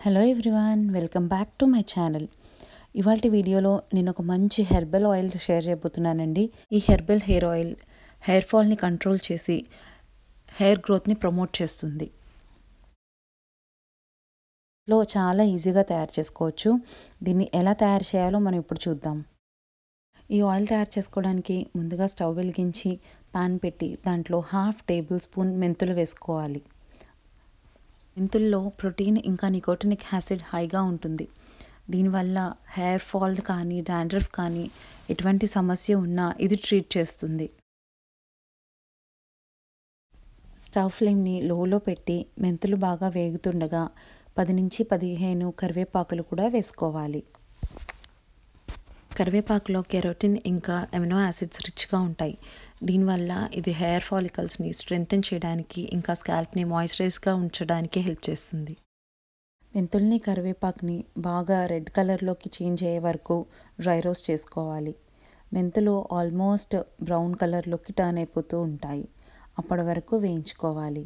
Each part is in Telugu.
hello everyone welcome back to my channel ఇవాళ వీడియోలో నేను ఒక మంచి హెర్బల్ ఆయిల్ షేర్ చేయబోతున్నానండి ఈ హెర్బల్ హెయిర్ ఆయిల్ హెయిర్ ఫాల్ని కంట్రోల్ చేసి హెయిర్ గ్రోత్ని ప్రమోట్ చేస్తుంది లో చాలా ఈజీగా తయారు చేసుకోవచ్చు దీన్ని ఎలా తయారు చేయాలో మనం ఇప్పుడు చూద్దాం ఈ ఆయిల్ తయారు చేసుకోవడానికి ముందుగా స్టవ్ వెలిగించి పాన్ పెట్టి దాంట్లో హాఫ్ టేబుల్ స్పూన్ మెంతులు వేసుకోవాలి మెంతుల్లో ప్రోటీన్ ఇంకా నికోటినిక్ యాసిడ్ హైగా ఉంటుంది దీనివల్ల హెయిర్ ఫాల్ కానీ డాండ్రఫ్ కానీ ఎటువంటి సమస్య ఉన్నా ఇది ట్రీట్ చేస్తుంది స్టవ్ ఫ్లేమ్ని లోలో పెట్టి మెంతులు బాగా వేగుతుండగా పది నుంచి పదిహేను కరివేపాకులు కూడా వేసుకోవాలి కరివేపాకులో కెరోటిన్ ఇంకా ఎమినో యాసిడ్స్ రిచ్గా ఉంటాయి దీనివల్ల ఇది హెయిర్ ఫాలికల్స్ని స్ట్రెంగ్తెన్ చేయడానికి ఇంకా స్కాల్ప్ని మాయిశ్చరైజ్గా ఉంచడానికి హెల్ప్ చేస్తుంది మెంతుల్ని కరివేపాకుని బాగా రెడ్ కలర్లోకి చేంజ్ అయ్యే వరకు డ్రై రోస్ట్ చేసుకోవాలి మెంతులు ఆల్మోస్ట్ బ్రౌన్ కలర్లోకి టర్న్ అయిపోతూ ఉంటాయి అప్పటి వరకు వేయించుకోవాలి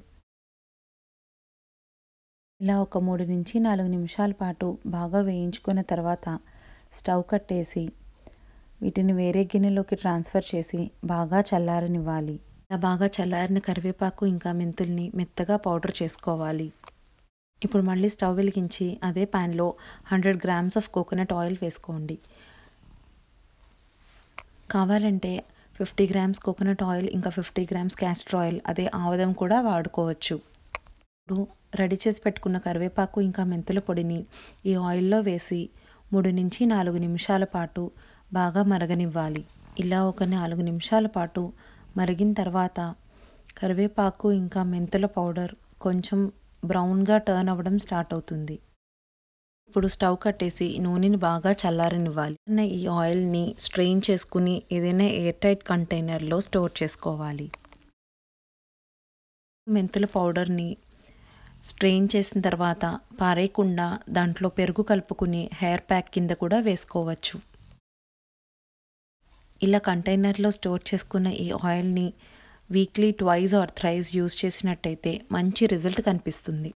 ఇలా ఒక మూడు నుంచి నాలుగు నిమిషాల పాటు బాగా వేయించుకున్న తర్వాత స్టవ్ కట్టేసి వీటిని వేరే గిన్నెలోకి ట్రాన్స్ఫర్ చేసి బాగా చల్లారనివ్వాలి ఇలా బాగా చల్లారిన కరివేపాకు ఇంకా మెంతుల్ని మెత్తగా పౌడర్ చేసుకోవాలి ఇప్పుడు మళ్ళీ స్టవ్ వెలిగించి అదే ప్యాన్లో hundred grams of coconut oil వేసుకోండి కావాలంటే ఫిఫ్టీ గ్రామ్స్ కోకోనట్ ఆయిల్ ఇంకా ఫిఫ్టీ గ్రామ్స్ క్యాస్టర్ ఆయిల్ అదే ఆవదం కూడా వాడుకోవచ్చు ఇప్పుడు రెడీ చేసి పెట్టుకున్న కరివేపాకు ఇంకా మెంతుల పొడిని ఈ ఆయిల్లో వేసి మూడు నుంచి నాలుగు నిమిషాల పాటు బాగా మరగనివ్వాలి ఇలా ఒక నాలుగు నిమిషాల పాటు మరిగిన తర్వాత కరివేపాకు ఇంకా మెంతుల పౌడర్ కొంచెం బ్రౌన్గా టర్న్ అవ్వడం స్టార్ట్ అవుతుంది ఇప్పుడు స్టవ్ కట్టేసి నూనెని బాగా చల్లారనివ్వాలి ఈ ఆయిల్ని స్ట్రెయిన్ చేసుకుని ఏదైనా ఎయిర్ టైట్ కంటైనర్లో స్టోర్ చేసుకోవాలి మెంతుల పౌడర్ని స్ట్రెయిన్ చేసిన తర్వాత పారేయకుండా దాంట్లో పెరుగు కలుపుకుని హెయిర్ ప్యాక్ కింద కూడా వేసుకోవచ్చు ఇలా కంటైనర్లో స్టోర్ చేసుకున్న ఈ ఆయిల్ని weekly twice or thrice use చేసినట్టయితే మంచి రిజల్ట్ కనిపిస్తుంది